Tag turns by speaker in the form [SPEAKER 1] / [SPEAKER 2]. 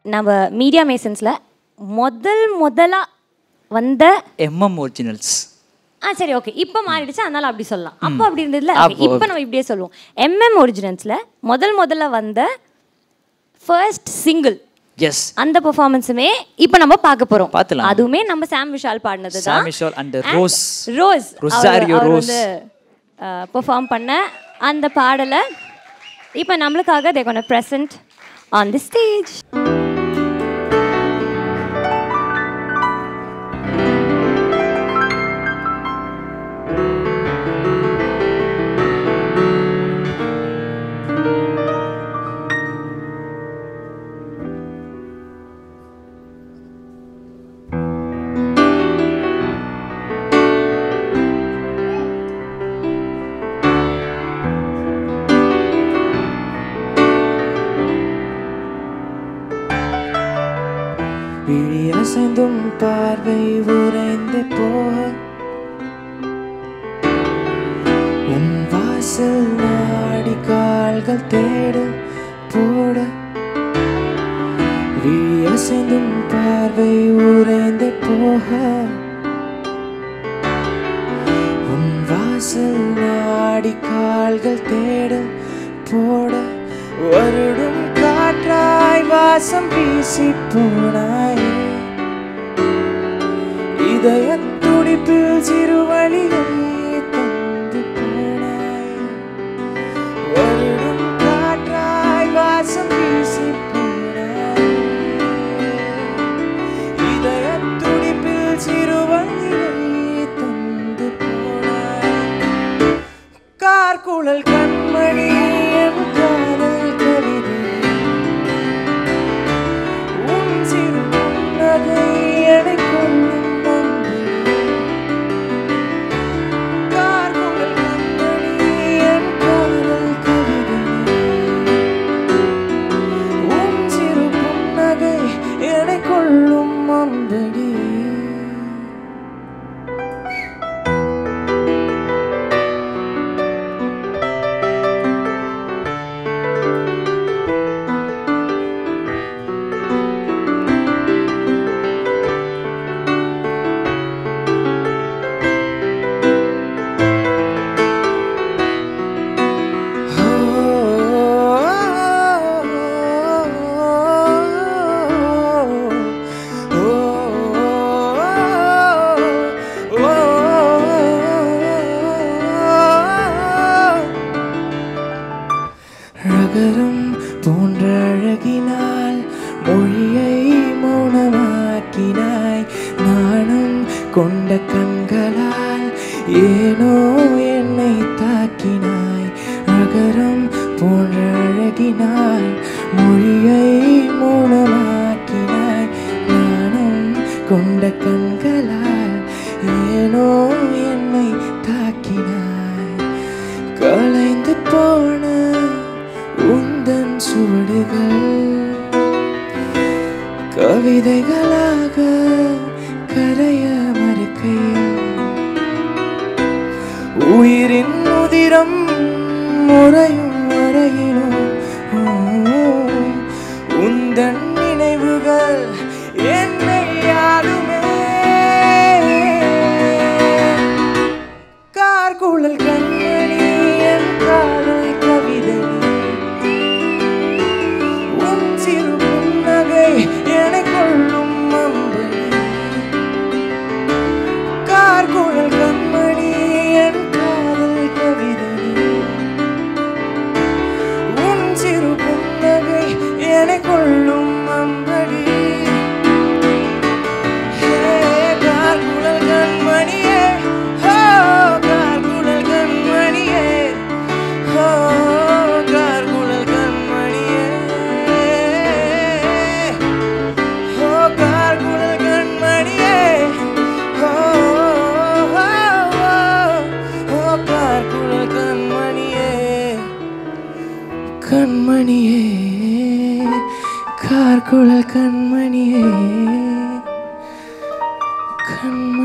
[SPEAKER 1] நம்ம மீடியா மேசன்ஸில் முதல் முதலா வந்த
[SPEAKER 2] எம்எம் ஒரிஜினல்ஸ்
[SPEAKER 1] ஆ சரி ஓகே இப்போ மாறிடுச்சு அதனால அப்படி சொல்லலாம் அப்போ அப்படி இருந்ததுல
[SPEAKER 2] அப்போ
[SPEAKER 1] இப்போ நம்ம இப்படியே சொல்லுவோம் எம்எம் ஒரிஜினல்ஸில் முதல் முதல்ல வந்த ஃபர்ஸ்ட் சிங்கிள்
[SPEAKER 2] எஸ்
[SPEAKER 1] அந்த பெர்ஃபார்மன்ஸுமே இப்போ நம்ம பார்க்க போறோம்
[SPEAKER 2] பார்த்துலாம்.
[SPEAKER 1] அதுவுமே நம்ம சாம் விஷால் பாடினது தான்
[SPEAKER 2] Sam Vishal and Rose.
[SPEAKER 1] Rose
[SPEAKER 2] Rosario
[SPEAKER 1] அவர்
[SPEAKER 2] ரோஸ்.
[SPEAKER 1] வந்து பெர்ஃபார்ம் பண்ண அந்த பாடலை இப்போ நம்மளுக்காக தே கொண்ட ப்ரெசன்ட் ஆன் தி ஸ்டேஜ்
[SPEAKER 3] விழி அசைந்தும் பார்வை உறைந்து போக உன் வாசல் நாடி கால்கள் தேட போட விழி அசைந்தும் பார்வை உறைந்து போக உன் வாசல் நாடி கால்கள் தேட போட வருடும் காற்றாய் வாசம் வீசி போனாய் இதய துடிப்பில் சிறு வழியை தந்து போனாய் வருடும் காற்றாய் வாசம் வீசி போனாய் இதய துடிப்பில் சிறு வழியை தந்து போனாய் கார்குழல் கண்மணி என் காதல் கவிதை உன் சிறு புன்னகை என்னை கொல்லும் அன்பே. கார்குழல் கண்மணி என் காதல் கவிதை உன் சிறு புன்னகை என்னை கொல்லும் அன்படி ரகரம் போன்ற அழகினால் மொழியை மௌனமாக்கினாய் நாணம் கொண்ட கண்களால் ஏனோ என்னை தாக்கினாய் ரகரம் போன்ற அழகினால் மொழியை மௌனமாக்கினாய் நாணம் கொண்ட கண்களால் ஏனோ என்னை தாக்கினாய் கலைந்து போன உந்தன் சுவடுகள் கவிதைகளாக கரைய மறுக்கையில் உயிரின் உதிரம் முறையும் வரையிலும் ஓ, உந்தன் நினைவுகள் என்னை யாருமே கார்குழல் கண்மணி என் காதல் கவிதை உன் சிறு புன்னகை என்னை கொள்ளும் அம்படி கார்குழல் கண்மணி என் காதல் கவிதை உன் சிறு புன்னகை என்னை கொள்ளும் அம்படி ஹே, கார்குழல் கண்மணியே ஹோ, கார்குழல் கண்மணியே ஹோ, கார்குழல் கண்மணியே ஹோ, கார்குழல் கண்மணியே ஹோ, ஹோ, ஹோ, ஹோ, கார்குழல் கண்மணியே கண்மணியே கார்குழல் கண்மணியே கண்